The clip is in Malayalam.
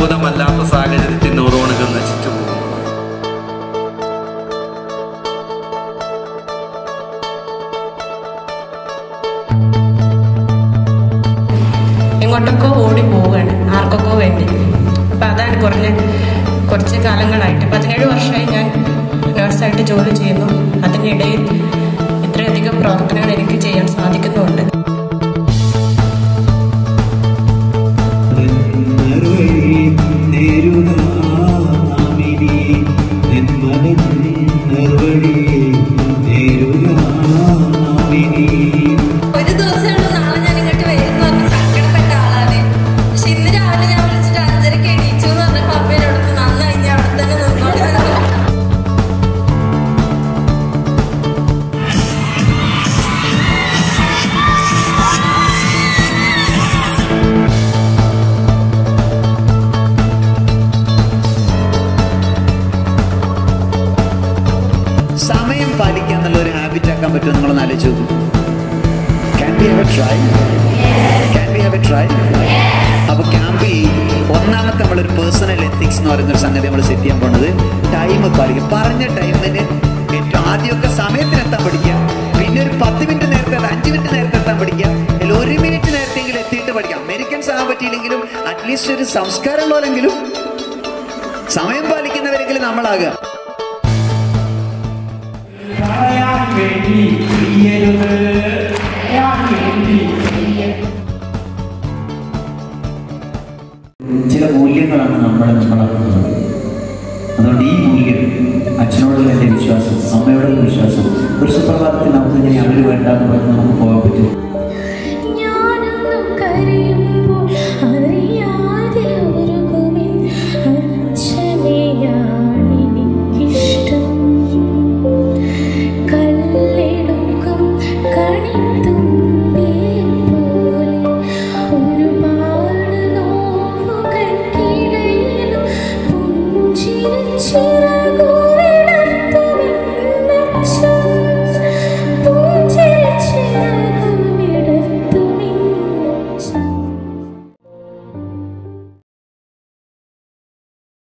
അനുകൂലമല്ലാത്ത സാഹചര്യത്തിൽ ന്യൂറോണുകൾ നശിച്ചു പോകും എങ്ങോട്ടൊക്കെ ഓടി പോവുകയാണ് ആർക്കൊക്കെ വേണ്ടി അപ്പം അതാണ് കുറഞ്ഞ കുറച്ച് കാലങ്ങളായിട്ട് പതിനേഴ് വർഷമായി ഞാൻ നേഴ്സായിട്ട് ജോലി ചെയ്യുന്നു അതിനിടയിൽ ഇത്രയധികം പ്രവർത്തനങ്ങൾ എനിക്ക് ചെയ്യാൻ സാധിക്കുന്നുണ്ട് ഒരു ദിവസമേ ഉള്ളൂ നാളെ ഞാൻ ഇങ്ങോട്ട് വരും എന്ന് പറഞ്ഞ് സങ്കടപ്പെട്ട ആളാണ് പക്ഷെ ഇന്ന് രാവിലെ ഞാൻ വിളിച്ചിട്ട് അഞ്ചരക്ക് എണീച്ചു എന്ന് പറഞ്ഞപ്പോ അപ്പേനോട് നന്നായി ഞാൻ അവിടെ തന്നെ നിന്നോളൂ സമയം പാലിക്കുക എന്നുള്ള ഒരു ഹാബിറ്റ് ആക്കാൻ പറ്റുമോ നിങ്ങളൊന്ന് ആലോചിച്ച് നോക്കൂ can be have a try can be have a try അപ്പോൾ ക്യാമ്പി ഒന്നാമത്തെ നമ്മളൊരു പേഴ്സണൽ എത്തിക്സ് എന്ന് പറയുന്ന ഒരു സംഗതി നമ്മൾ സെറ്റ് ചെയ്യാൻ പോണത് ടൈം പാലിക്കുക പറഞ്ഞ ടൈമിന് ഏറ്റവും ആദ്യമൊക്കെ സമയത്തിന് എത്താൻ പഠിക്കുക പിന്നെ ഒരു പത്ത് മിനിറ്റ് നേരത്തെ അല്ല, അഞ്ച് മിനിറ്റ് നേരത്തെ എത്താൻ പഠിക്കുക അതിൽ ഒരു മിനിറ്റ് നേരത്തെങ്കിലും എത്തിയിട്ട് പഠിക്കാം അമേരിക്കൻസ് ആകാൻ പറ്റിയില്ലെങ്കിലും അറ്റ്ലീസ്റ്റ് ഒരു സംസ്കാരമുള്ളവരെങ്കിലും സമയം പാലിക്കുന്നവരെങ്കിലും നമ്മളാകുക പറയാൻ വേണ്ടി ചെയ്യരുത് പറയാൻ വേണ്ടി ചെയ്യരുത് ചില മൂല്യങ്ങളാണ് നമ്മളെ നമ്മളാക്കുന്നത് അതുകൊണ്ട് ഈ മൂല്യം അച്ഛനോടുള്ള എൻ്റെ വിശ്വാസം അമ്മയോടുള്ള വിശ്വാസം ഒരു സുപ്രഭാതത്തിൽ നമുക്ക് ഇങ്ങനെ അവർ വേണ്ടാന്ന് പറഞ്ഞ് നമുക്ക് പോകാൻ പറ്റും ഞാനൊന്നും കരയുമ്പോൾ അറിയാതെ ഉരുകുമിൻ അച്ഛനെയാണെനിക്കിഷ്ടം കല്ലെടുക്കും കണിത്തുമ്പിയെ പോലെ ഒരുപാട് നോവുകൾക്കിടയിലും പുഞ്ചിരിച്ചിറകു